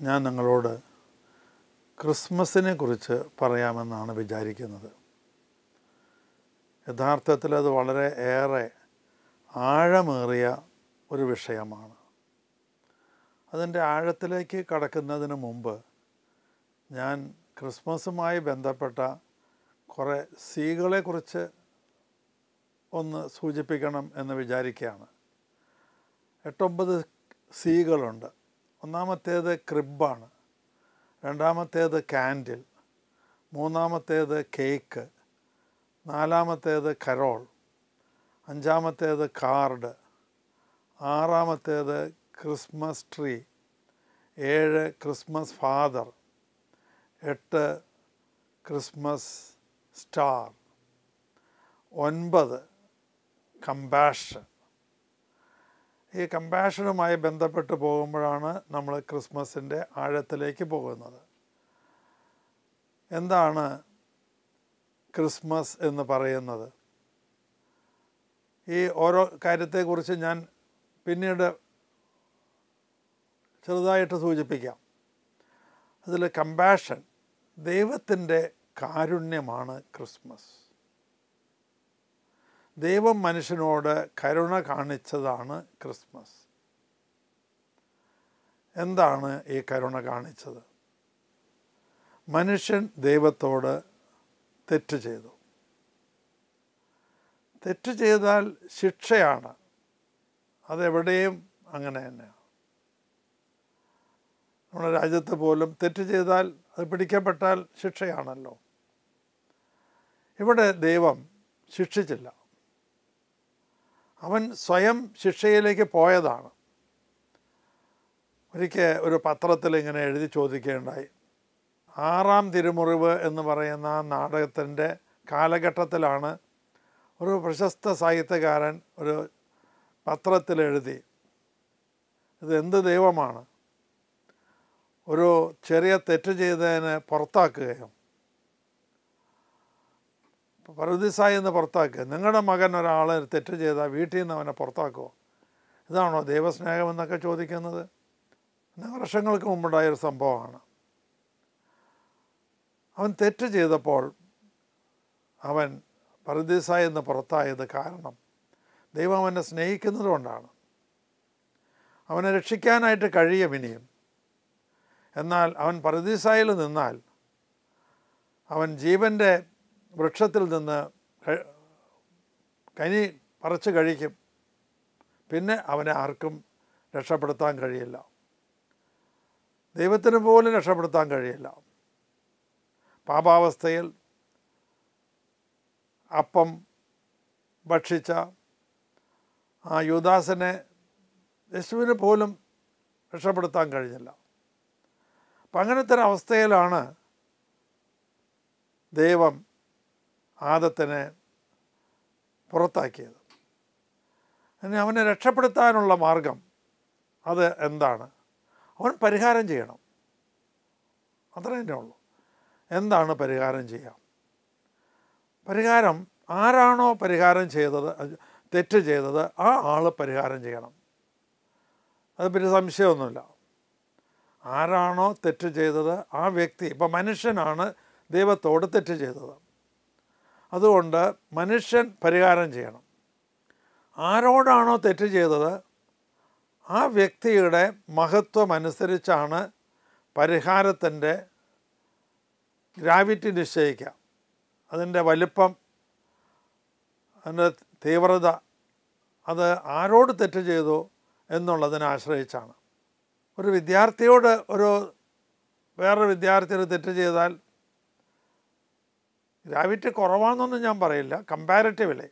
ഞാൻ നിങ്ങളോട് ക്രിസ്മസിനെ കുറിച്ച് പറയാമെന്നാണ് വിചാരിക്കുന്നത് യഥാർത്ഥത്തിൽ അത് വളരെ ഏറെ ആഴമേറിയ ഒരു വിഷയമാണ് അതിൻ്റെ ആഴത്തിലേക്ക് കടക്കുന്നതിന് മുമ്പ് ഞാൻ ക്രിസ്മസുമായി ബന്ധപ്പെട്ട കുറേ സീകളെക്കുറിച്ച് ഒന്ന് സൂചിപ്പിക്കണം എന്ന് വിചാരിക്കുകയാണ് എട്ടൊമ്പത് സീകളുണ്ട് ഒന്നാമത്തേത് ക്രിബാണ് രണ്ടാമത്തേത് കാൻഡിൽ മൂന്നാമത്തേത് കേക്ക് നാലാമത്തേത് കരോൾ അഞ്ചാമത്തേത് കാർഡ് ആറാമത്തേത് ക്രിസ്മസ് ട്രീ ഏഴ് ക്രിസ്മസ് ഫാദർ എട്ട് ക്രിസ്മസ് സ്റ്റാർ ഒൻപത് കമ്പാഷൻ ഈ കമ്പാഷനുമായി ബന്ധപ്പെട്ട് പോകുമ്പോഴാണ് നമ്മൾ ക്രിസ്മസിൻ്റെ ആഴത്തിലേക്ക് പോകുന്നത് എന്താണ് ക്രിസ്മസ് എന്ന് പറയുന്നത് ഈ ഓരോ കാര്യത്തെക്കുറിച്ച് ഞാൻ പിന്നീട് ചെറുതായിട്ട് സൂചിപ്പിക്കാം അതിൽ കമ്പാഷൻ ദൈവത്തിൻ്റെ കാരുണ്യമാണ് ക്രിസ്മസ് ദൈവം മനുഷ്യനോട് കരുണ കാണിച്ചതാണ് ക്രിസ്മസ് എന്താണ് ഈ കരുണ കാണിച്ചത് മനുഷ്യൻ ദൈവത്തോട് തെറ്റ് ചെയ്തു തെറ്റ് ചെയ്താൽ ശിക്ഷയാണ് അതെവിടെയും അങ്ങനെ തന്നെയാണ് നമ്മുടെ രാജ്യത്ത് പോലും തെറ്റ് ചെയ്താൽ അത് പിടിക്കപ്പെട്ടാൽ ശിക്ഷയാണല്ലോ ഇവിടെ ദൈവം ശിക്ഷിച്ചില്ല അവൻ സ്വയം ശിക്ഷയിലേക്ക് പോയതാണ് ഒരിക്കൽ ഒരു പത്രത്തിൽ ഇങ്ങനെ എഴുതി ചോദിക്കുകയുണ്ടായി ആറാം തിരുമുറിവ് എന്ന് പറയുന്ന ആ നാടകത്തിൻ്റെ കാലഘട്ടത്തിലാണ് ഒരു പ്രശസ്ത സാഹിത്യകാരൻ ഒരു പത്രത്തിൽ എഴുതി ഇത് എന്ത് ദൈവമാണ് ഒരു ചെറിയ തെറ്റ് ചെയ്തതിന് പുറത്താക്കുകയും പറുദിസായി എന്ന് പുറത്താക്കുക നിങ്ങളുടെ മകൻ ഒരാളെ തെറ്റ് ചെയ്താൽ വീട്ടിൽ നിന്ന് അവനെ പുറത്താക്കുമോ ഇതാണോ ദൈവസ്നേഹം എന്നൊക്കെ ചോദിക്കുന്നത് പിന്നെ വർഷങ്ങൾക്ക് മുമ്പുണ്ടായൊരു സംഭവമാണ് അവൻ തെറ്റ് ചെയ്തപ്പോൾ അവൻ പറുദീസായി എന്ന് പുറത്തായത് കാരണം ദൈവം അവനെ സ്നേഹിക്കുന്നത് കൊണ്ടാണ് അവനെ രക്ഷിക്കാനായിട്ട് കഴിയും ഇനിയും എന്നാൽ അവൻ പറുദീസായിൽ നിന്നാൽ അവൻ ജീവൻ്റെ വൃക്ഷത്തിൽ നിന്ന് ക- കനി പറിച്ച് കഴിക്കും പിന്നെ അവനെ ആർക്കും രക്ഷപ്പെടുത്താൻ കഴിയില്ല ദൈവത്തിന് പോലും രക്ഷപ്പെടുത്താൻ കഴിയില്ല പാപാവസ്ഥയിൽ അപ്പം ഭക്ഷിച്ച ആ യുദാസനെ യേശുവിന് പോലും രക്ഷപ്പെടുത്താൻ കഴിഞ്ഞില്ല അപ്പം അങ്ങനത്തെ ഒരു അവസ്ഥയിലാണ് ദൈവം ആദത്തിനെ പുറത്താക്കിയത് ഇനി അവനെ രക്ഷപ്പെടുത്താനുള്ള മാർഗം അത് എന്താണ് അവൻ പരിഹാരം ചെയ്യണം അത്ര തന്നെ ഉള്ളൂ എന്താണ് പരിഹാരം ചെയ്യാം പരിഹാരം ആരാണോ പരിഹാരം ചെയ്തത് അത് തെറ്റ് ചെയ്തത് ആ ആൾ പരിഹാരം ചെയ്യണം അത് പിന്നെ സംശയമൊന്നുമില്ല ആരാണോ തെറ്റ് ചെയ്തത് ആ വ്യക്തി ഇപ്പം മനുഷ്യനാണ് ദൈവത്തോട് തെറ്റ് ചെയ്തത് അതുകൊണ്ട് മനുഷ്യൻ പരിഹാരം ചെയ്യണം ആരോടാണോ തെറ്റ് ചെയ്തത് ആ വ്യക്തിയുടെ മഹത്വം അനുസരിച്ചാണ് പരിഹാരത്തിൻ്റെ ഗ്രാവിറ്റി നിശ്ചയിക്കുക അതിൻ്റെ വലിപ്പം അതിൻ്റെ തീവ്രത അത് ആരോട് തെറ്റ് ചെയ്തു എന്നുള്ളതിനെ ആശ്രയിച്ചാണ് ഒരു വിദ്യാർത്ഥിയോട് ഒരു വേറൊരു വിദ്യാർത്ഥി ഒരു തെറ്റ് ചെയ്താൽ ഗ്രാവിറ്റി കുറവാണെന്നൊന്നും ഞാൻ പറയില്ല കമ്പാരിറ്റീവ്ലി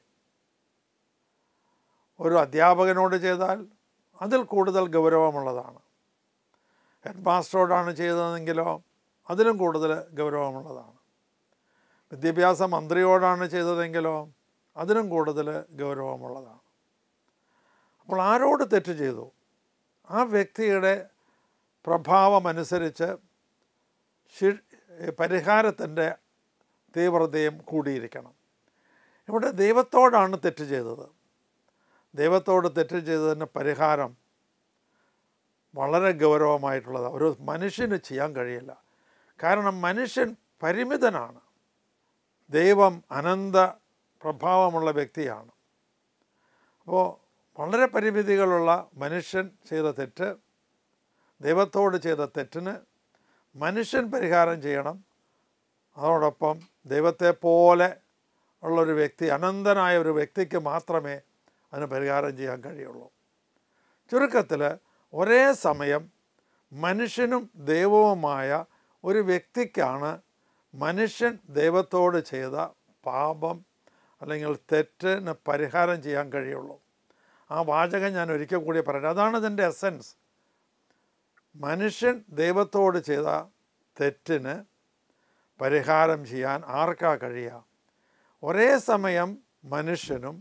ഒരു അധ്യാപകനോട് ചെയ്താൽ അതിൽ കൂടുതൽ ഗൗരവമുള്ളതാണ് ഹെഡ് മാസ്റ്ററോടാണ് ചെയ്തതെങ്കിലോ അതിലും കൂടുതൽ ഗൗരവമുള്ളതാണ് വിദ്യാഭ്യാസ മന്ത്രിയോടാണ് ചെയ്തതെങ്കിലോ അതിനും കൂടുതൽ ഗൗരവമുള്ളതാണ് അപ്പോൾ ആരോട് തെറ്റ് ചെയ്തു ആ വ്യക്തിയുടെ പ്രഭാവമനുസരിച്ച് ശി- പരിഹാരത്തിൻ്റെ തീവ്രതയും കൂടിയിരിക്കണം ഇവിടെ ദൈവത്തോടാണ് തെറ്റ് ചെയ്തത് ദൈവത്തോട് തെറ്റ് ചെയ്തതിന് പരിഹാരം വളരെ ഗൗരവമായിട്ടുള്ളതാണ് ഒരു മനുഷ്യന് ചെയ്യാൻ കഴിയില്ല കാരണം മനുഷ്യൻ പരിമിതനാണ് ദൈവം അനന്ത പ്രഭാവമുള്ള വ്യക്തിയാണ് അപ്പോൾ വളരെ പരിമിതികളുള്ള മനുഷ്യൻ ചെയ്ത തെറ്റ് ദൈവത്തോട് ചെയ്ത തെറ്റിന് മനുഷ്യൻ പരിഹാരം ചെയ്യണം അതോടൊപ്പം ദൈവത്തെ പോലെ ഉള്ളൊരു വ്യക്തി അനന്തനായ ഒരു വ്യക്തിക്ക് മാത്രമേ അതിന് പരിഹാരം ചെയ്യാൻ കഴിയുള്ളൂ ചുരുക്കത്തിൽ ഒരേ സമയം മനുഷ്യനും ദൈവവുമായ ഒരു വ്യക്തിക്കാണ് മനുഷ്യൻ ദൈവത്തോട് ചെയ്ത പാപം അല്ലെങ്കിൽ തെറ്റിന് പരിഹാരം ചെയ്യാൻ കഴിയുള്ളൂ ആ വാചകം ഞാൻ ഒരിക്കൽ കൂടി പറയാം അതാണ് ഇതിൻ്റെ എസൻസ് മനുഷ്യൻ ദൈവത്തോട് ചെയ്ത തെറ്റിന് പരിഹാരം ചെയ്യാൻ ആർക്കാ കഴിയുക ഒരേ സമയം മനുഷ്യനും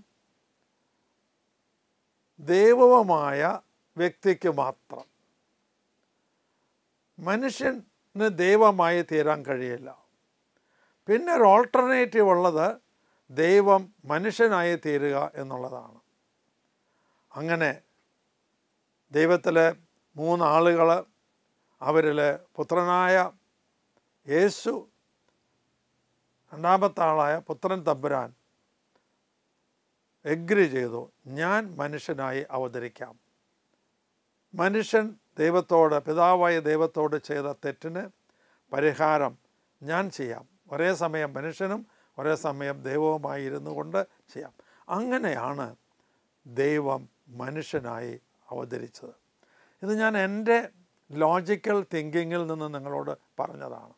ദൈവവുമായ വ്യക്തിക്ക് മാത്രം മനുഷ്യന് ദൈവമായി തീരാൻ കഴിയില്ല പിന്നെ ഒരു ഓൾട്ടർനേറ്റീവ് ഉള്ളത് ദൈവം മനുഷ്യനായി തീരുക എന്നുള്ളതാണ് അങ്ങനെ ദൈവത്തിലെ മൂന്നാളുകൾ അവരിൽ പുത്രനായ യേശു രണ്ടാമത്തെ ആളായ പുത്രൻ തമ്പുരാൻ എഗ്രി ചെയ്തു ഞാൻ മനുഷ്യനായി അവതരിക്കാം മനുഷ്യൻ ദൈവത്തോട് പിതാവായ ദൈവത്തോട് ചെയ്ത തെറ്റിന് പരിഹാരം ഞാൻ ചെയ്യാം ഒരേ സമയം മനുഷ്യനും ഒരേ സമയം ദൈവവുമായി ഇരുന്നു കൊണ്ട് ചെയ്യാം അങ്ങനെയാണ് ദൈവം മനുഷ്യനായി അവതരിച്ചത് ഇത് ഞാൻ എൻ്റെ ലോജിക്കൽ തിങ്കിങ്ങിൽ നിന്ന് നിങ്ങളോട് പറഞ്ഞതാണ്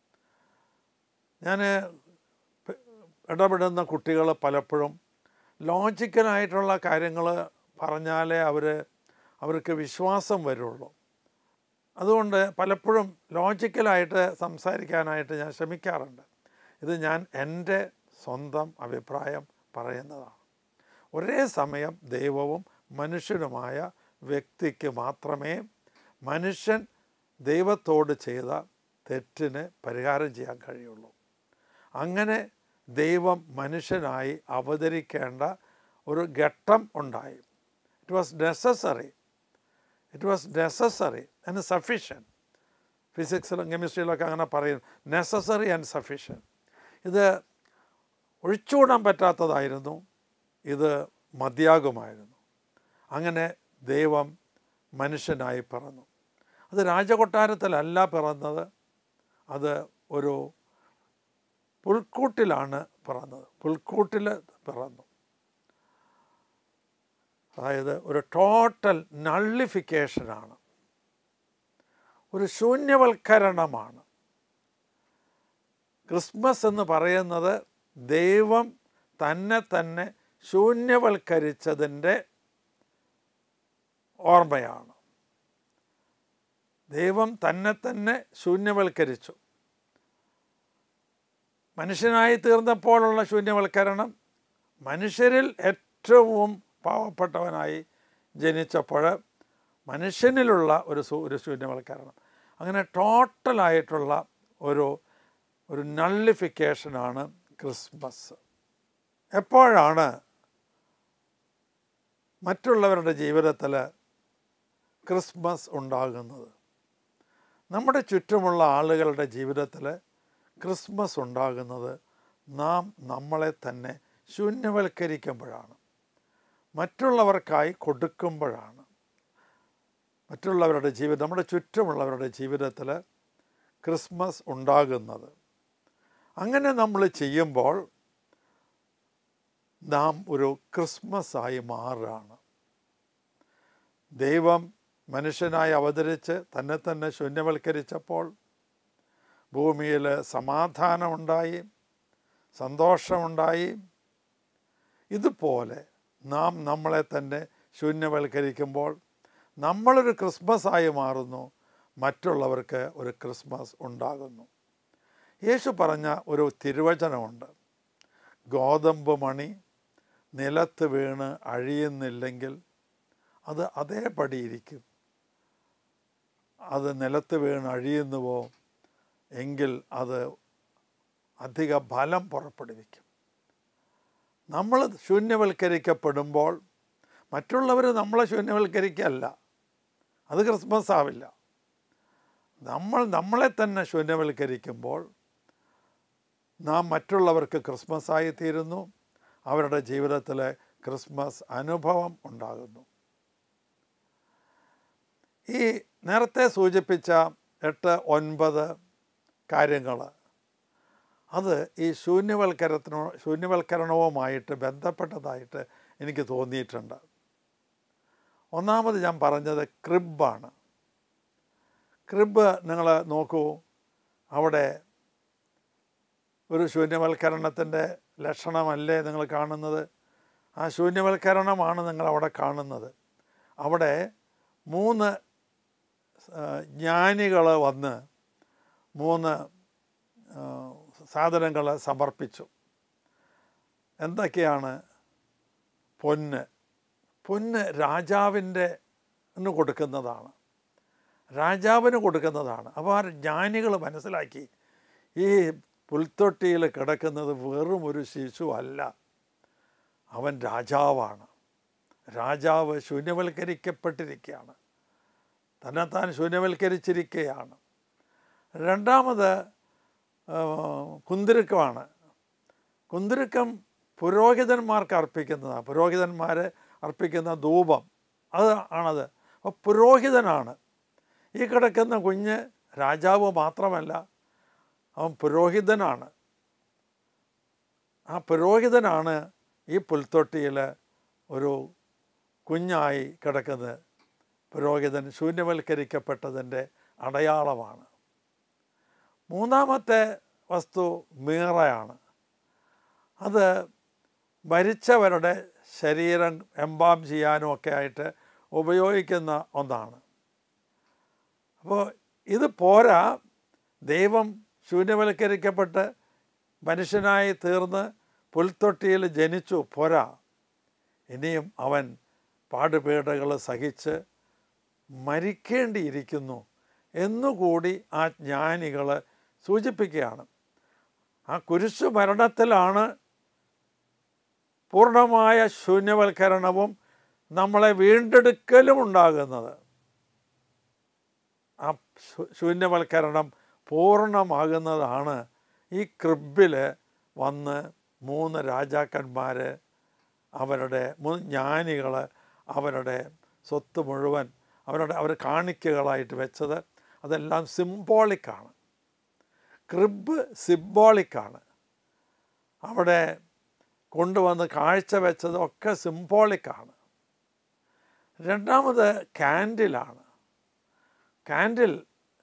ഞാൻ ഇടപെടുന്ന കുട്ടികൾ പലപ്പോഴും ലോജിക്കലായിട്ടുള്ള കാര്യങ്ങൾ പറഞ്ഞാലേ അവർ അവർക്ക് വിശ്വാസം വരുള്ളൂ അതുകൊണ്ട് പലപ്പോഴും ലോജിക്കലായിട്ട് സംസാരിക്കാനായിട്ട് ഞാൻ ശ്രമിക്കാറുണ്ട് ഇത് ഞാൻ എൻ്റെ സ്വന്തം അഭിപ്രായം പറയുന്നതാണ് ഒരേ സമയം ദൈവവും മനുഷ്യനുമായ വ്യക്തിക്ക് മാത്രമേ മനുഷ്യൻ ദൈവത്തോട് ചെയ്ത തെറ്റിന് പരിഹാരം ചെയ്യാൻ കഴിയുള്ളൂ അങ്ങനെ ദൈവം മനുഷ്യനായി അവതരിക്കേണ്ട ഒരു ഘട്ടം ഉണ്ടായി it was necessary it was necessary and sufficient ഫിസിക്സിലും കെമിസ്ട്രിയിലൊക്കെ അങ്ങനെ പറയും നെസസറി ആൻഡ് സഫീഷ്യൻ ഇത് ഒഴിച്ചുകൂടാൻ പറ്റാത്തതായിരുന്നു ഇത് മതിയാകുമായിരുന്നു അങ്ങനെ ദൈവം മനുഷ്യനായി പിറന്നു അത് രാജകൊട്ടാരത്തിലല്ല പിറന്നത് അത് ഒരു പുൽക്കൂട്ടിലാണ് പിറന്നത് പുൽക്കൂട്ടിൽ പിറന്നു അതായത് ഒരു ടോട്ടൽ നള്ളിഫിക്കേഷനാണ് ഒരു ശൂന്യവൽക്കരണമാണ് ക്രിസ്മസ് എന്ന് പറയുന്നത് ദൈവം തന്നെ തന്നെ ശൂന്യവൽക്കരിച്ചതിൻ്റെ ഓർമ്മയാണ് ദൈവം തന്നെ തന്നെ ശൂന്യവൽക്കരിച്ചു മനുഷ്യനായി തീർന്നപ്പോഴുള്ള ശൂന്യവൽക്കരണം മനുഷ്യരിൽ ഏറ്റവും പാവപ്പെട്ടവനായി ജനിച്ചപ്പോൾ മനുഷ്യനിലുള്ള ഒരു സു ഒരു ശൂന്യവൽക്കരണം അങ്ങനെ ടോട്ടലായിട്ടുള്ള ഒരു ഒരു നള്ളിഫിക്കേഷനാണ് ക്രിസ്മസ് എപ്പോഴാണ് മറ്റുള്ളവരുടെ ജീവിതത്തിൽ ക്രിസ്മസ് ഉണ്ടാകുന്നത് നമ്മുടെ ചുറ്റുമുള്ള ആളുകളുടെ ജീവിതത്തിൽ ക്രിസ്മസ് ഉണ്ടാകുന്നത് നാം നമ്മളെ തന്നെ ശൂന്യവൽക്കരിക്കുമ്പോഴാണ് മറ്റുള്ളവർക്കായി കൊടുക്കുമ്പോഴാണ് മറ്റുള്ളവരുടെ ജീവിതം നമ്മുടെ ചുറ്റുമുള്ളവരുടെ ജീവിതത്തിൽ ക്രിസ്മസ് ഉണ്ടാകുന്നത് അങ്ങനെ നമ്മൾ ചെയ്യുമ്പോൾ നാം ഒരു ക്രിസ്മസായി മാറുകയാണ് ദൈവം മനുഷ്യനായി അവതരിച്ച് തന്നെ തന്നെ ശൂന്യവൽക്കരിച്ചപ്പോൾ ഭൂമിയിൽ സമാധാനമുണ്ടായി സന്തോഷമുണ്ടായി ഇതുപോലെ നാം നമ്മളെ തന്നെ ശൂന്യവൽക്കരിക്കുമ്പോൾ നമ്മളൊരു ക്രിസ്മസായി മാറുന്നു മറ്റുള്ളവർക്ക് ഒരു ക്രിസ്മസ് ഉണ്ടാകുന്നു യേശു പറഞ്ഞ ഒരു തിരുവചനമുണ്ട് ഗോതമ്പ് മണി നിലത്ത് വീണ് അഴിയുന്നില്ലെങ്കിൽ അത് അതേപടി ഇരിക്കും അത് നിലത്ത് വീണ് അഴിയുന്നുവോ എങ്കിൽ അത് അധിക ഫലം പുറപ്പെടുവിക്കും നമ്മൾ ശൂന്യവൽക്കരിക്കപ്പെടുമ്പോൾ മറ്റുള്ളവർ നമ്മളെ ശൂന്യവൽക്കരിക്കല്ല അത് ക്രിസ്മസ് ആവില്ല നമ്മൾ നമ്മളെ തന്നെ ശൂന്യവൽക്കരിക്കുമ്പോൾ നാം മറ്റുള്ളവർക്ക് ക്രിസ്മസ് ആയി തീരുന്നു അവരുടെ ജീവിതത്തിലെ ക്രിസ്മസ് അനുഭവം ഉണ്ടാകുന്നു ഈ നേരത്തെ സൂചിപ്പിച്ച എട്ട് ഒൻപത് കാര്യങ്ങൾ അത് ഈ ശൂന്യവൽക്കരണത്തിനോ ശൂന്യവൽക്കരണവുമായിട്ട് ബന്ധപ്പെട്ടതായിട്ട് എനിക്ക് തോന്നിയിട്ടുണ്ട് ഒന്നാമത് ഞാൻ പറഞ്ഞത് ക്രിബാണ് ക്രിബ് നിങ്ങൾ നോക്കൂ അവിടെ ഒരു ശൂന്യവൽക്കരണത്തിൻ്റെ ലക്ഷണമല്ലേ നിങ്ങൾ കാണുന്നത് ആ ശൂന്യവൽക്കരണമാണ് നിങ്ങൾ അവിടെ കാണുന്നത് അവിടെ മൂന്ന് ജ്ഞാനികൾ വന്ന് മൂന്ന് സാധനങ്ങൾ സമർപ്പിച്ചു എന്തൊക്കെയാണ് പൊന്ന് പൊന്ന് രാജാവിൻ്റെ കൊടുക്കുന്നതാണ് രാജാവിന് കൊടുക്കുന്നതാണ് അപ്പോൾ ആ ജ്ഞാനികൾ മനസ്സിലാക്കി ഈ പുൽത്തൊട്ടിയിൽ കിടക്കുന്നത് വെറും ഒരു ശിശു അല്ല അവൻ രാജാവാണ് രാജാവ് ശൂന്യവൽക്കരിക്കപ്പെട്ടിരിക്കുകയാണ് തന്നെത്താൻ ശൂന്യവൽക്കരിച്ചിരിക്കുകയാണ് രണ്ടാമത് കുന്തിരുക്കമാണ് കുന്തിരുക്കം പുരോഹിതന്മാർക്ക് അർപ്പിക്കുന്നതാണ് പുരോഹിതന്മാർ അർപ്പിക്കുന്ന ധൂപം അത് ആണത് അപ്പോൾ പുരോഹിതനാണ് ഈ കിടക്കുന്ന കുഞ്ഞ് രാജാവ് മാത്രമല്ല അവൻ പുരോഹിതനാണ് ആ പുരോഹിതനാണ് ഈ പുൽത്തൊട്ടിയിൽ ഒരു കുഞ്ഞായി കിടക്കുന്നത് പുരോഹിതൻ ശൂന്യവൽക്കരിക്കപ്പെട്ടതിൻ്റെ അടയാളമാണ് മൂന്നാമത്തെ വസ്തു മീറയാണ് അത് മരിച്ചവരുടെ ശരീരം എംബാം ചെയ്യാനും ഒക്കെ ആയിട്ട് ഉപയോഗിക്കുന്ന ഒന്നാണ് അപ്പോൾ ഇത് പോരാ ദൈവം ശൂന്യവൽക്കരിക്കപ്പെട്ട് മനുഷ്യനായി തീർന്ന് പുൽത്തൊട്ടിയിൽ ജനിച്ചു പോരാ ഇനിയും അവൻ പാടുപീടകൾ സഹിച്ച് മരിക്കേണ്ടിയിരിക്കുന്നു എന്നുകൂടി ആ ജ്ഞാനികൾ സൂചിപ്പിക്കുകയാണ് ആ കുരിശു മരണത്തിലാണ് പൂർണ്ണമായ ശൂന്യവൽക്കരണവും നമ്മളെ വീണ്ടെടുക്കലും ഉണ്ടാകുന്നത് ആ ശൂന്യവൽക്കരണം പൂർണ്ണമാകുന്നതാണ് ഈ ക്രിബിൽ വന്ന് മൂന്ന് രാജാക്കന്മാർ അവരുടെ മൂന്ന് ജ്ഞാനികൾ അവരുടെ സ്വത്ത് മുഴുവൻ അവരുടെ അവർ കാണിക്കകളായിട്ട് വെച്ചത് അതെല്ലാം സിംബോളിക്കാണ് ക്രിബ് സിംബോളിക്കാണ് അവിടെ കൊണ്ടുവന്ന് കാഴ്ച വെച്ചത് ഒക്കെ സിംബോളിക്കാണ് രണ്ടാമത് കാൻഡിലാണ് കാൻഡിൽ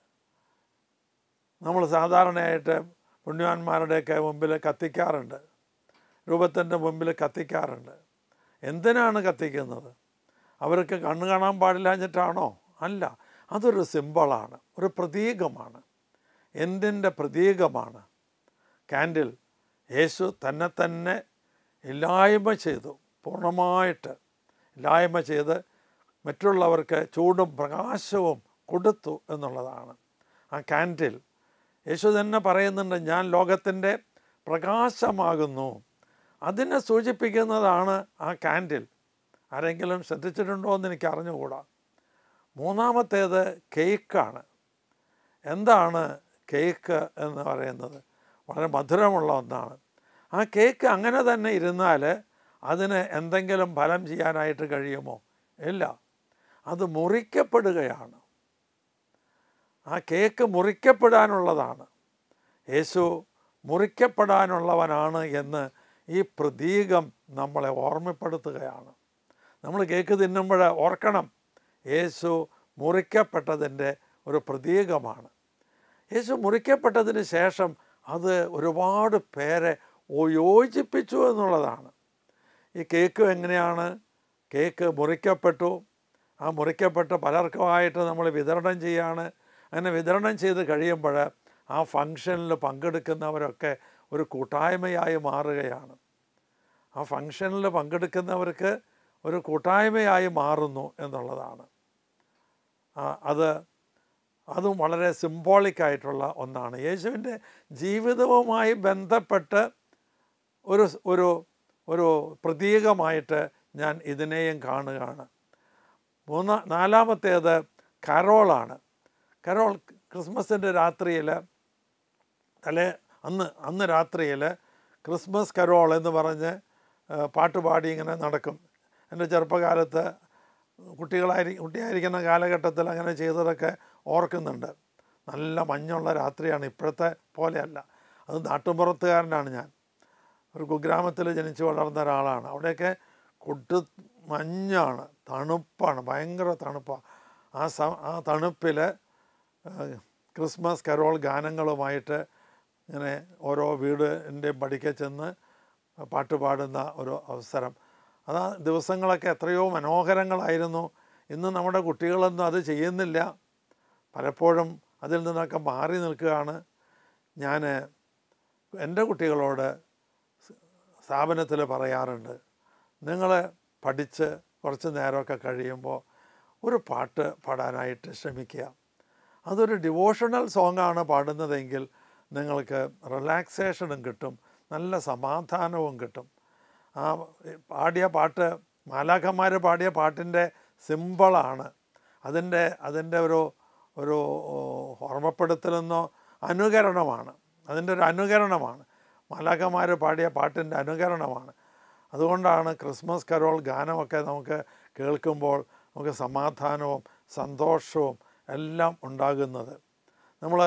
നമ്മൾ സാധാരണയായിട്ട് പുണ്യവാന്മാരുടെയൊക്കെ മുമ്പിൽ കത്തിക്കാറുണ്ട് രൂപത്തിൻ്റെ മുമ്പിൽ കത്തിക്കാറുണ്ട് എന്തിനാണ് കത്തിക്കുന്നത് അവർക്ക് കണ്ണ് കാണാൻ പാടില്ലാഞ്ഞിട്ടാണോ അല്ല അതൊരു സിമ്പിളാണ് ഒരു പ്രതീകമാണ് എന്തിൻ്റെ പ്രതീകമാണ് കാൻഡിൽ യേശു തന്നെ തന്നെ ഇല്ലായ്മ ചെയ്തു പൂർണ്ണമായിട്ട് ഇല്ലായ്മ ചെയ്ത് മറ്റുള്ളവർക്ക് ചൂടും പ്രകാശവും കൊടുത്തു എന്നുള്ളതാണ് ആ കാൻഡിൽ യേശു തന്നെ പറയുന്നുണ്ട് ഞാൻ ലോകത്തിൻ്റെ പ്രകാശമാകുന്നു അതിനെ സൂചിപ്പിക്കുന്നതാണ് ആ കാൻഡിൽ ആരെങ്കിലും ശ്രദ്ധിച്ചിട്ടുണ്ടോ എന്ന് എനിക്ക് അറിഞ്ഞുകൂടാ മൂന്നാമത്തേത് കേക്കാണ് എന്താണ് കേക്ക് എന്ന് പറയുന്നത് വളരെ മധുരമുള്ള ഒന്നാണ് ആ കേക്ക് അങ്ങനെ തന്നെ ഇരുന്നാൽ അതിന് എന്തെങ്കിലും ഫലം ചെയ്യാനായിട്ട് കഴിയുമോ ഇല്ല അത് മുറിക്കപ്പെടുകയാണ് ആ കേക്ക് മുറിക്കപ്പെടാനുള്ളതാണ് യേശു മുറിക്കപ്പെടാനുള്ളവനാണ് എന്ന് ഈ പ്രതീകം നമ്മളെ ഓർമ്മപ്പെടുത്തുകയാണ് നമ്മൾ കേക്ക് തിന്നുമ്പോൾ ഓർക്കണം യേശു മുറിക്കപ്പെട്ടതിൻ്റെ ഒരു പ്രതീകമാണ് യേശു മുറിക്കപ്പെട്ടതിന് ശേഷം അത് ഒരുപാട് പേരെ യോജിപ്പിച്ചു എന്നുള്ളതാണ് ഈ കേക്ക് എങ്ങനെയാണ് കേക്ക് മുറിക്കപ്പെട്ടു ആ മുറിക്കപ്പെട്ട് പലർക്കുമായിട്ട് നമ്മൾ വിതരണം ചെയ്യാണ് അങ്ങനെ വിതരണം ചെയ്ത് കഴിയുമ്പോൾ ആ ഫങ്ഷനിൽ പങ്കെടുക്കുന്നവരൊക്കെ ഒരു കൂട്ടായ്മയായി മാറുകയാണ് ആ ഫങ്ഷനിൽ പങ്കെടുക്കുന്നവർക്ക് ഒരു കൂട്ടായ്മയായി മാറുന്നു എന്നുള്ളതാണ് അത് അതും വളരെ സിംബോളിക്കായിട്ടുള്ള ഒന്നാണ് യേശുവിൻ്റെ ജീവിതവുമായി ബന്ധപ്പെട്ട് ഒരു ഒരു ഒരു പ്രതീകമായിട്ട് ഞാൻ ഇതിനെയും കാണുകയാണ് മൂന്ന നാലാമത്തേത് കരോളാണ് കരോൾ ക്രിസ്മസിൻ്റെ രാത്രിയിൽ തലേ അന്ന് അന്ന് രാത്രിയിൽ ക്രിസ്മസ് കരോൾ എന്ന് പറഞ്ഞ് ആ, പാട്ട് പാടി ഇങ്ങനെ നടക്കും എൻ്റെ ചെറുപ്പകാലത്ത് കുട്ടികളായി കുട്ടിയായിരിക്കുന്ന കാലഘട്ടത്തിൽ അങ്ങനെ ചെയ്തതൊക്കെ ഓർക്കുന്നുണ്ട് നല്ല മഞ്ഞുള്ള രാത്രിയാണ് ഇപ്പോഴത്തെ പോലെയല്ല അത് നാട്ടുമ്പുറത്തുകാരനാണ് ഞാൻ ഒരു കുഗ്രാമത്തിൽ ജനിച്ചു വളർന്ന ഒരാളാണ് അവിടെയൊക്കെ കൊടു മഞ്ഞാണ് തണുപ്പാണ് ഭയങ്കര തണുപ്പാണ് ആ സ ആ തണുപ്പിൽ ക്രിസ്മസ് കരോൾ ഗാനങ്ങളുമായിട്ട് ഇങ്ങനെ ഓരോ വീടിൻ്റെ പടിക്കെ ചെന്ന് പാട്ട് പാടുന്ന ഒരു അവസരം അത് ആ ദിവസങ്ങളൊക്കെ എത്രയോ മനോഹരങ്ങളായിരുന്നു ഇന്ന് നമ്മുടെ കുട്ടികളൊന്നും അത് ചെയ്യുന്നില്ല പലപ്പോഴും അതിൽ നിന്നൊക്കെ മാറി നിൽക്കുകയാണ് ഞാൻ എൻ്റെ കുട്ടികളോട് സ്ഥാപനത്തിൽ പറയാറുണ്ട് നിങ്ങൾ പഠിച്ച് കുറച്ച് നേരമൊക്കെ കഴിയുമ്പോൾ ഒരു പാട്ട് പാടാനായിട്ട് ശ്രമിക്കുക അതൊരു ഡിവോഷണൽ സോങ്ങാണ് പാടുന്നതെങ്കിൽ നിങ്ങൾക്ക് റിലാക്സേഷനും കിട്ടും നല്ല സമാധാനവും കിട്ടും ആ പാടിയ പാട്ട് മാലാഖന്മാർ പാടിയ പാട്ടിൻ്റെ സിമ്പിളാണ് അതിൻ്റെ അതിൻ്റെ ഒരു ഒരു ഓർമ്മപ്പെടുത്തലെന്നോ അനുകരണമാണ് അതിൻ്റെ ഒരു അനുകരണമാണ് മാലാഖന്മാർ പാടിയ പാട്ടിൻ്റെ അനുകരണമാണ് അതുകൊണ്ടാണ് ക്രിസ്മസ് കരോൾ ഗാനമൊക്കെ നമുക്ക് കേൾക്കുമ്പോൾ നമുക്ക് സമാധാനവും സന്തോഷവും എല്ലാം ഉണ്ടാകുന്നത് നമ്മൾ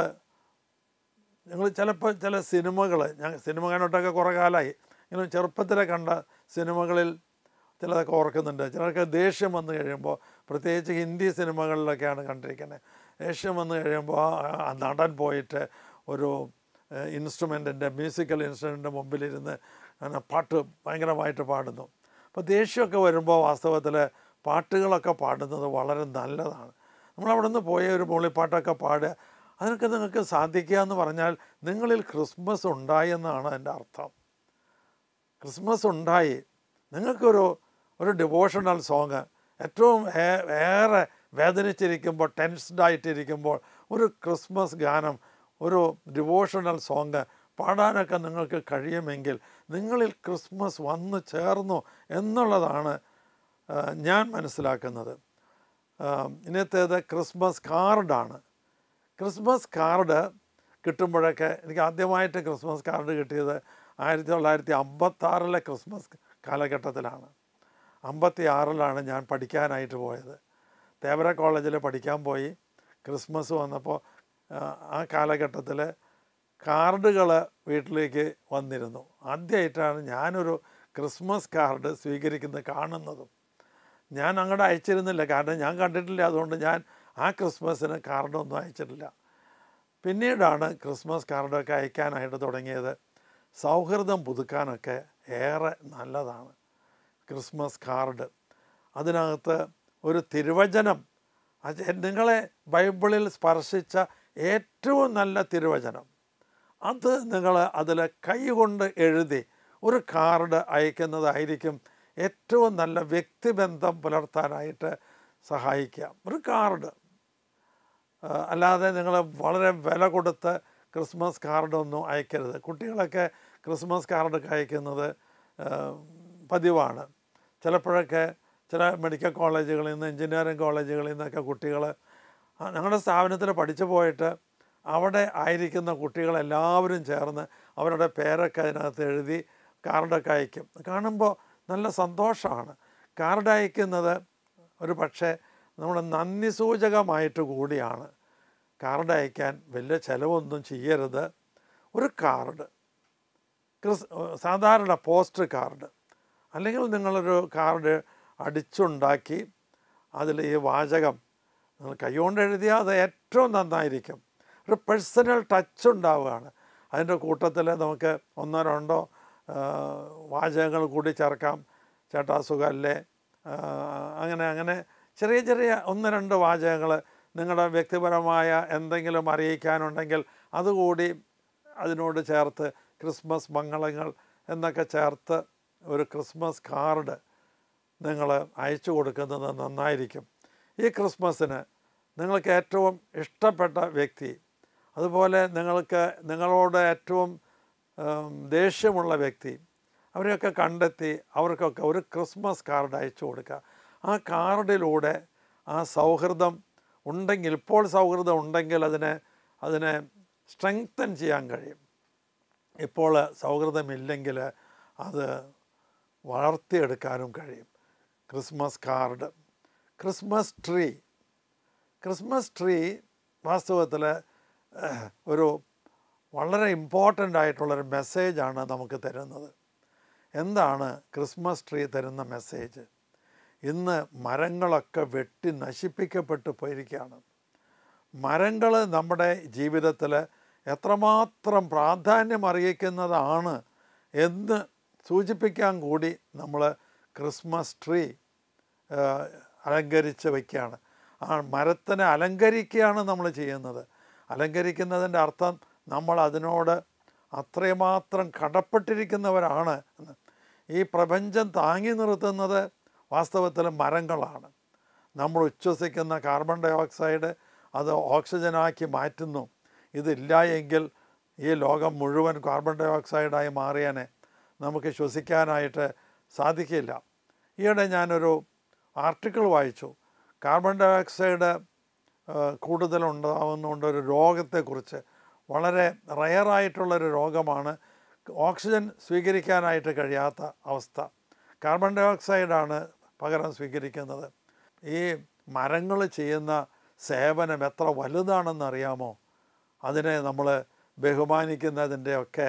ഞങ്ങൾ ചിലപ്പോൾ ചില സിനിമകൾ ഞാൻ സിനിമ കണ്ടിട്ടൊക്കെ കുറേ കാലമായി ഇങ്ങനെ ചെറുപ്പത്തിലെ കണ്ട സിനിമകളിൽ ചിലതൊക്കെ ഓർക്കുന്നുണ്ട് ചിലർക്ക് ദേഷ്യം വന്നു കഴിയുമ്പോൾ പ്രത്യേകിച്ച് ഹിന്ദി സിനിമകളിലൊക്കെയാണ് കണ്ടിരിക്കുന്നത് ദേഷ്യം വന്നു കഴിയുമ്പോൾ ആ- ആ നടൻ പോയിട്ട് ഒരു ഇൻസ്ട്രുമെൻറ്റിൻ്റെ മ്യൂസിക്കൽ ഇൻസ്ട്രുമെൻറ്റിൻ്റെ മുമ്പിലിരുന്ന് അങ്ങനെ പാട്ട് ഭയങ്കരമായിട്ട് പാടുന്നു അപ്പോൾ ദേഷ്യമൊക്കെ വരുമ്പോൾ വാസ്തവത്തിൽ പാട്ടുകളൊക്കെ പാടുന്നത് വളരെ നല്ലതാണ് നമ്മളവിടെ നിന്ന് പോയ ഒരു മൂളിപ്പാട്ടൊക്കെ പാടുക അതിനൊക്കെ നിങ്ങൾക്ക് സാധിക്കുക എന്ന് പറഞ്ഞാൽ നിങ്ങളിൽ ക്രിസ്മസ് ഉണ്ടായി എന്നാണ് എൻ്റെ അർത്ഥം ക്രിസ്മസ് ഉണ്ടായി നിങ്ങൾക്കൊരു ഒരു ഡിവോഷണൽ സോങ് ഏറ്റവും ഏ- ഏറെ വേദനിച്ചിരിക്കുമ്പോൾ ടെൻസ്ഡ് ആയിട്ടിരിക്കുമ്പോൾ ഒരു ക്രിസ്മസ് ഗാനം ഒരു ഡിവോഷണൽ സോങ് പാടാനൊക്കെ നിങ്ങൾക്ക് കഴിയുമെങ്കിൽ നിങ്ങളിൽ ക്രിസ്മസ് വന്നു ചേർന്നു എന്നുള്ളതാണ് ആ, ഞാൻ മനസ്സിലാക്കുന്നത് ആ, ഇന്നത്തേത് ക്രിസ്മസ് കാർഡാണ് ക്രിസ്മസ് കാർഡ് കിട്ടുമ്പോഴൊക്കെ എനിക്ക് ആദ്യമായിട്ട് ക്രിസ്മസ് കാർഡ് കിട്ടിയത് ആയിരത്തി തൊള്ളായിരത്തി അമ്പത്താറിലെ ക്രിസ്മസ് കാലഘട്ടത്തിലാണ് അമ്പത്തി ആറിലാണ് ഞാൻ പഠിക്കാനായിട്ട് പോയത് തേവര കോളേജിൽ പഠിക്കാൻ പോയി ക്രിസ്മസ് വന്നപ്പോൾ ആ, ആ കാലഘട്ടത്തിൽ കാർഡുകൾ വീട്ടിലേക്ക് വന്നിരുന്നു ആദ്യമായിട്ടാണ് ഞാനൊരു ക്രിസ്മസ് കാർഡ് സ്വീകരിക്കുന്നത് കാണുന്നതും ഞാൻ അങ്ങോട്ട് അയച്ചിരുന്നില്ല കാരണം ഞാൻ കണ്ടിട്ടില്ല അതുകൊണ്ട് ഞാൻ ആ ക്രിസ്മസിന് കാർഡൊന്നും അയച്ചിട്ടില്ല പിന്നീടാണ് ക്രിസ്മസ് കാർഡൊക്കെ അയക്കാനായിട്ട് തുടങ്ങിയത് സൗഹൃദം പുതുക്കാനൊക്കെ ഏറെ നല്ലതാണ് ക്രിസ്മസ് കാർഡ് അതിനകത്ത് ഒരു തിരുവചനം അത് നിങ്ങളെ ബൈബിളിൽ സ്പർശിച്ച ഏറ്റവും നല്ല തിരുവചനം അത് നിങ്ങൾ അതിൽ കൈകൊണ്ട് എഴുതി ഒരു കാർഡ് അയക്കുന്നതായിരിക്കും ഏറ്റവും നല്ല വ്യക്തിബന്ധം പുലർത്താനായിട്ട് സഹായിക്കുക ഒരു കാർഡ് ആ, അല്ലാതെ നിങ്ങൾ വളരെ വില കൊടുത്ത് ക്രിസ്മസ് കാർഡൊന്നും അയക്കരുത് കുട്ടികളൊക്കെ ക്രിസ്മസ് കാർഡൊക്കെ അയക്കുന്നത് ആ, പതിവാണ് ചിലപ്പോഴൊക്കെ ചില മെഡിക്കൽ കോളേജുകളിൽ നിന്ന് എഞ്ചിനീയറിംഗ് കോളേജുകളിൽ നിന്നൊക്കെ കുട്ടികൾ ഞങ്ങളുടെ സ്ഥാപനത്തിൽ പഠിച്ചു പോയിട്ട് അവിടെ ആയിരിക്കുന്ന കുട്ടികളെല്ലാവരും ചേർന്ന് അവരുടെ പേരൊക്കെ അതിനകത്ത് എഴുതി കാർഡൊക്കെ അയക്കും കാണുമ്പോൾ നല്ല സന്തോഷമാണ് കാർഡ് അയക്കുന്നത് ഒരു പക്ഷേ നമ്മുടെ നന്ദി സൂചകമായിട്ട് കൂടിയാണ് കാർഡ് അയക്കാൻ വലിയ ചിലവൊന്നും ചെയ്യരുത് ഒരു കാർഡ് ക്രിസ് സാധാരണ പോസ്റ്റ് കാർഡ് അല്ലെങ്കിൽ നിങ്ങളൊരു കാർഡ് അടിച്ചുണ്ടാക്കി അതിൽ ഈ വാചകം നിങ്ങൾ കൈകൊണ്ട് എഴുതിയാൽ അത് ഏറ്റവും നന്നായിരിക്കും ഒരു പേഴ്സണൽ ടച്ച് ഉണ്ടാവുകയാണ് അതിൻ്റെ കൂട്ടത്തിൽ നമുക്ക് ഒന്നോ രണ്ടോ ആ, വാചകങ്ങൾ കൂടി ചേർക്കാം ചേട്ടാ സുഖമല്ലേ ആ, അങ്ങനെ അങ്ങനെ ചെറിയ ചെറിയ ഒന്ന് രണ്ട് വാചകങ്ങൾ നിങ്ങളുടെ വ്യക്തിപരമായ എന്തെങ്കിലും അറിയിക്കാനുണ്ടെങ്കിൽ അതുകൂടി അതിനോട് ചേർത്ത് ക്രിസ്മസ് മംഗളങ്ങൾ എന്നൊക്കെ ചേർത്ത് ഒരു ക്രിസ്മസ് കാർഡ് നിങ്ങൾ അയച്ചു കൊടുക്കുന്നത് നന്നായിരിക്കും ഈ ക്രിസ്മസിന് നിങ്ങൾക്ക് ഏറ്റവും ഇഷ്ടപ്പെട്ട വ്യക്തി അതുപോലെ നിങ്ങൾക്ക് നിങ്ങളോട് ഏറ്റവും ഉം, ദേഷ്യമുള്ള വ്യക്തി അവരെയൊക്കെ കണ്ടെത്തി അവർക്കൊക്കെ ഒരു ക്രിസ്മസ് കാർഡ് അയച്ചു കൊടുക്കുക ആ കാർഡിലൂടെ ആ സൗഹൃദം ഉണ്ടെങ്കിൽ ഇപ്പോൾ സൗഹൃദം ഉണ്ടെങ്കിൽ അതിനെ അതിനെ സ്ട്രെങ്തൻ ചെയ്യാൻ കഴിയും ഇപ്പോൾ സൗഹൃദമില്ലെങ്കിൽ അത് വളർത്തിയെടുക്കാനും കഴിയും Christmas card Christmas tree Christmas tree വാസ്തവത്തിൽ ഒരു വളരെ ഇമ്പോർട്ടൻ്റ് ആയിട്ടുള്ളൊരു മെസ്സേജാണ് നമുക്ക് തരുന്നത് എന്താണ് ക്രിസ്മസ് ട്രീ തരുന്ന മെസ്സേജ് ഇന്ന് മരങ്ങളൊക്കെ വെട്ടി നശിപ്പിക്കപ്പെട്ടു പോയിരിക്കുകയാണ് മരങ്ങൾ നമ്മുടെ ജീവിതത്തിൽ എത്രമാത്രം പ്രാധാന്യം അറിയിക്കുന്നതാണ് എന്ന് സൂചിപ്പിക്കാൻ കൂടി നമ്മൾ ക്രിസ്മസ് ട്രീ അലങ്കരിച്ച് വയ്ക്കുകയാണ് ആ മരത്തിനെ അലങ്കരിക്കുകയാണ് നമ്മൾ ചെയ്യുന്നത് അലങ്കരിക്കുന്നതിൻ്റെ അർത്ഥം നമ്മൾ അതിനോട് അത്രമാത്രം കടപ്പെട്ടിരിക്കുന്നവരാണ് എന്ന് ഈ പ്രപഞ്ചം താങ്ങി നിർത്തുന്നത് വാസ്തവത്തിൽ മരങ്ങളാണ് നമ്മൾ ഉച്ഛ്വസിക്കുന്ന കാർബൺ ഡൈ ഓക്സൈഡ് അത് ഓക്സിജനാക്കി മാറ്റുന്നു ഇതില്ല എങ്കിൽ ഈ ലോകം മുഴുവൻ കാർബൺ ഡൈ ഓക്സൈഡായി മാറിയാനെ നമുക്ക് ശ്വസിക്കാനായിട്ട് സാധിക്കില്ല ഈയിടെ ഞാനൊരു ആർട്ടിക്കിൾ വായിച്ചു കാർബൺ ഡൈ ഓക്സൈഡ് കൂടുതലുണ്ടാകുന്നതുകൊണ്ട് ഒരു രോഗത്തെക്കുറിച്ച് വളരെ റയറായിട്ടുള്ളൊരു രോഗമാണ് ഓക്സിജൻ സ്വീകരിക്കാനായിട്ട് കഴിയാത്ത അവസ്ഥ കാർബൺ ഡൈ ഓക്സൈഡാണ് പകരം സ്വീകരിക്കുന്നത് ഈ മരങ്ങൾ ചെയ്യുന്ന സേവനം എത്ര വലുതാണെന്ന് അറിയാമോ അതിനെ നമ്മൾ ബഹുമാനിക്കുന്നതിൻ്റെ ഒക്കെ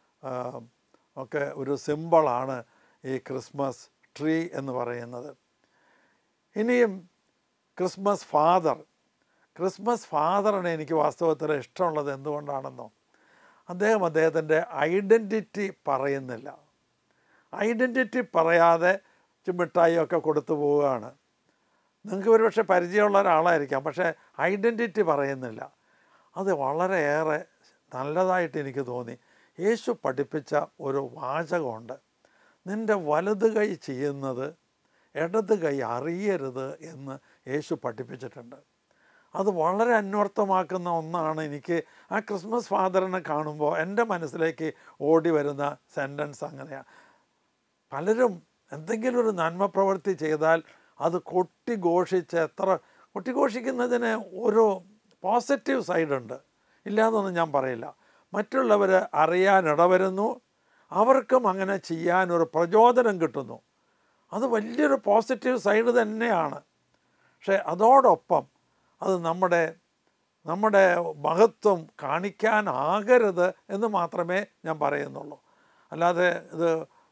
ഒക്കെ ഒരു സിമ്പിളാണ് ഈ ക്രിസ്മസ് ട്രീ എന്ന് പറയുന്നത് ഇനിയും ക്രിസ്മസ് ഫാദർ ക്രിസ്മസ് ഫാദറിന് എനിക്ക് വാസ്തവത്തിൽ ഇഷ്ടമുള്ളത് എന്തുകൊണ്ടാണെന്നോ അദ്ദേഹം അദ്ദേഹത്തിൻ്റെ ഐഡൻറ്റിറ്റി പറയുന്നില്ല ഐഡൻറ്റിറ്റി പറയാതെ മിഠായിയൊക്കെ കൊടുത്തു പോവുകയാണ് നിങ്ങൾക്ക് ഒരുപക്ഷെ പരിചയമുള്ള ഒരാളായിരിക്കാം പക്ഷേ ഐഡൻറ്റിറ്റി പറയുന്നില്ല അത് വളരെയേറെ നല്ലതായിട്ട് എനിക്ക് തോന്നി യേശു പഠിപ്പിച്ച ഒരു വാചകമുണ്ട് നിൻ്റെ വലത് കൈ ചെയ്യുന്നത് ഇടത് കൈ അറിയരുത് എന്ന് യേശു പഠിപ്പിച്ചിട്ടുണ്ട് അത് വളരെ അന്വർത്ഥമാക്കുന്ന ഒന്നാണ് എനിക്ക് ആ ക്രിസ്മസ് ഫാദറിനെ കാണുമ്പോൾ എൻ്റെ മനസ്സിലേക്ക് ഓടി വരുന്ന സെൻറ്റൻസ് അങ്ങനെയാണ് പലരും എന്തെങ്കിലും ഒരു നന്മ പ്രവൃത്തി ചെയ്താൽ അത് കൊട്ടിഘോഷിച്ച് എത്ര കൊട്ടിഘോഷിക്കുന്നതിന് ഒരു പോസിറ്റീവ് സൈഡുണ്ട് ഇല്ലാന്നൊന്നും ഞാൻ പറയില്ല മറ്റുള്ളവർ അറിയാൻ ഇടവരുന്നു അവർക്കും അങ്ങനെ ചെയ്യാനൊരു പ്രചോദനം കിട്ടുന്നു അത് വലിയൊരു പോസിറ്റീവ് സൈഡ് തന്നെയാണ് പക്ഷേ അതോടൊപ്പം അത് നമ്മുടെ നമ്മുടെ മഹത്വം കാണിക്കാനാകരുത് എന്ന് മാത്രമേ ഞാൻ പറയുന്നുള്ളൂ അല്ലാതെ ഇത്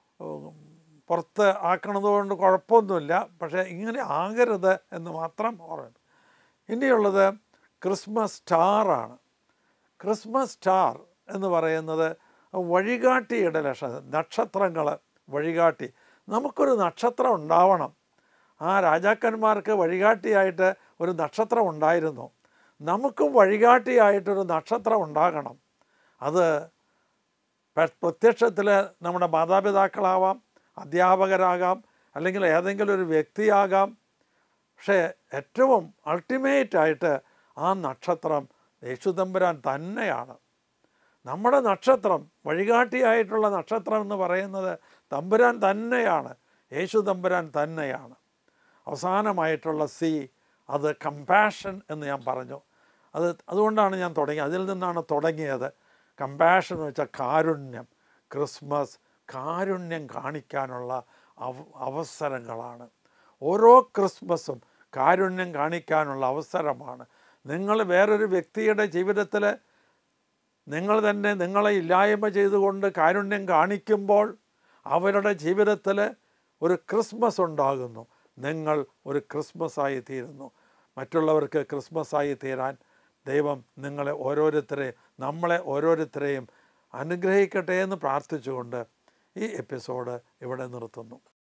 പുറത്ത് ആക്കണതുകൊണ്ട് കുഴപ്പമൊന്നുമില്ല പക്ഷേ ഇങ്ങനെ ആകരുത് എന്ന് മാത്രം ഓർമ്മ ഇനിയുള്ളത് ക്രിസ്മസ് സ്റ്റാറാണ് ക്രിസ്മസ് സ്റ്റാർ എന്ന് പറയുന്നത് വഴികാട്ടിയുടെ ലക്ഷ നക്ഷത്രങ്ങൾ വഴികാട്ടി നമുക്കൊരു നക്ഷത്രം ഉണ്ടാവണം ആ രാജാക്കന്മാർക്ക് വഴികാട്ടിയായിട്ട് ഒരു നക്ഷത്രം ഉണ്ടായിരുന്നു നമുക്കും വഴികാട്ടിയായിട്ടൊരു നക്ഷത്രം ഉണ്ടാകണം അത് പ്രത്യക്ഷത്തിൽ നമ്മുടെ മാതാപിതാക്കളാവാം അധ്യാപകരാകാം അല്ലെങ്കിൽ ഏതെങ്കിലും ഒരു വ്യക്തിയാകാം പക്ഷേ ഏറ്റവും അൾട്ടിമേറ്റായിട്ട് ആ നക്ഷത്രം യേശുദമ്പുരാൻ തന്നെയാണ് നമ്മുടെ നക്ഷത്രം വഴികാട്ടിയായിട്ടുള്ള നക്ഷത്രം എന്ന് പറയുന്നത് തമ്പുരാൻ തന്നെയാണ് യേശു തമ്പുരാൻ തന്നെയാണ് അവസാനമായിട്ടുള്ള സി അത് കമ്പാഷൻ എന്ന് ഞാൻ പറഞ്ഞു അത് അതുകൊണ്ടാണ് ഞാൻ തുടങ്ങി അതിൽ നിന്നാണ് തുടങ്ങിയത് കമ്പാഷൻ എന്ന് വെച്ചാൽ കാരുണ്യം ക്രിസ്മസ് കാരുണ്യം കാണിക്കാനുള്ള അവ അവസരങ്ങളാണ് ഓരോ ക്രിസ്മസും കാരുണ്യം കാണിക്കാനുള്ള അവസരമാണ് നിങ്ങൾ വേറൊരു വ്യക്തിയുടെ ജീവിതത്തിൽ നിങ്ങൾ തന്നെ നിങ്ങളെ ഇല്ലായ്മ ചെയ്തുകൊണ്ട് കാരുണ്യം കാണിക്കുമ്പോൾ അവരുടെ ജീവിതത്തിൽ ഒരു ക്രിസ്മസ് ഉണ്ടാകുന്നു നിങ്ങൾ ഒരു ക്രിസ്മസായി തീരുന്നു മറ്റുള്ളവർക്ക് ക്രിസ്മസായി തീരാൻ ദൈവം നിങ്ങളെ ഓരോരുത്തരെയും നമ്മളെ ഓരോരുത്തരെയും അനുഗ്രഹിക്കട്ടെ എന്ന് പ്രാർത്ഥിച്ചുകൊണ്ട് ഈ എപ്പിസോഡ് ഇവിടെ നിർത്തുന്നു